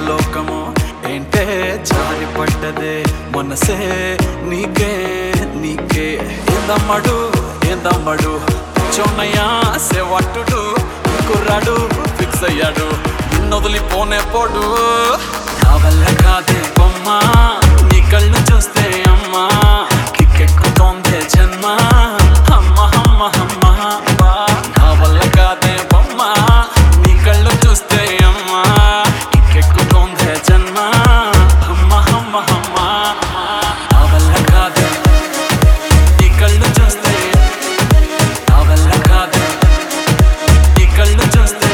లోకము ఏంటే జారి పడ్డదే మనసే నీకే నీకే ఏందమ్మడు ఏందమ్మడు చొన్నయ్యా సేవట్టుడు కుర్రాడు ఫిక్స్ అయ్యాడు నిన్నొదిలిపోనే పోడు నా వల్ల కాదే బొమ్మ నీ కళ్ళు చూస్తే అమ్మా కిక్కెక్కుతోందే జన్మ అమ్మ అమ్మ అమ్మ నా వల్ల కాదే బొమ్మ నీ కళ్ళు చూస్తే అమ్మా కిక్కెక్కుతోందే జన్మ అమ్మ అమ్మ అమ్మ నా వల్ల కాదే నీ కళ్ళు చూస్తే నా వల్ల కాదే నీ కళ్ళు చూస్తే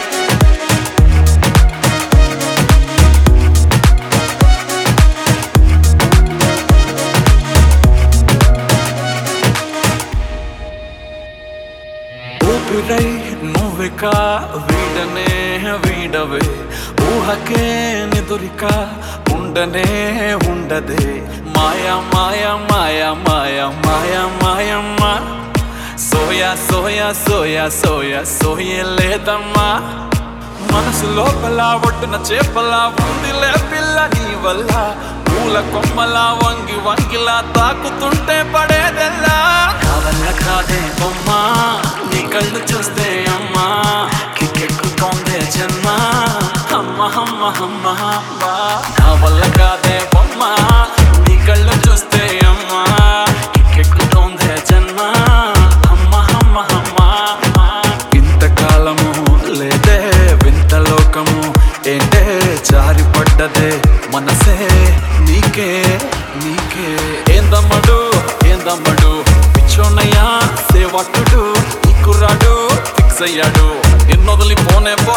ఊపిరై నువ్విక వీడనే వీడవే ఊహకే నిదురిక ఉండనే ఉండదే మాయా మాయా మాయా మాయా మాయా మాయమ్మా సోయా సోయా సోయా సోయా సోయే లేదమ్మా మనసు లోపల ఒడ్డున చేపలా ఉందిలే పిల్ల నీ వల్ల పూల కొమ్మలా వంగి వంగిలా తాకుతుంటే పడేదెల్లా కావల్ల కాదే బొమ్మ నీ కళ్ళు చూస్తే అమ్మా కిక్కెక్కుతోందే జన్మ అమ్మ అమ్మ అమ్మ అమ్మ నా వల్ల కాదే బొమ్మ నీ కళ్ళు చూస్తే అమ్మా కిక్కెక్కుతోందే జన్మ అమ్మ అమ్మ అమ్మ అమ్మ ఇంతకాలము లేదే వింత లోకము ఏంటే జారి పడ్డదే మనసే నీకే నీకే ఏందమ్మడు ఏందమ్మడు పిచ్చోన్నయ్యా సేవట్టుడు ఈ కుర్రాడు ఫిక్స్ అయ్యాడు ఎన్నొదిలిపోనే పో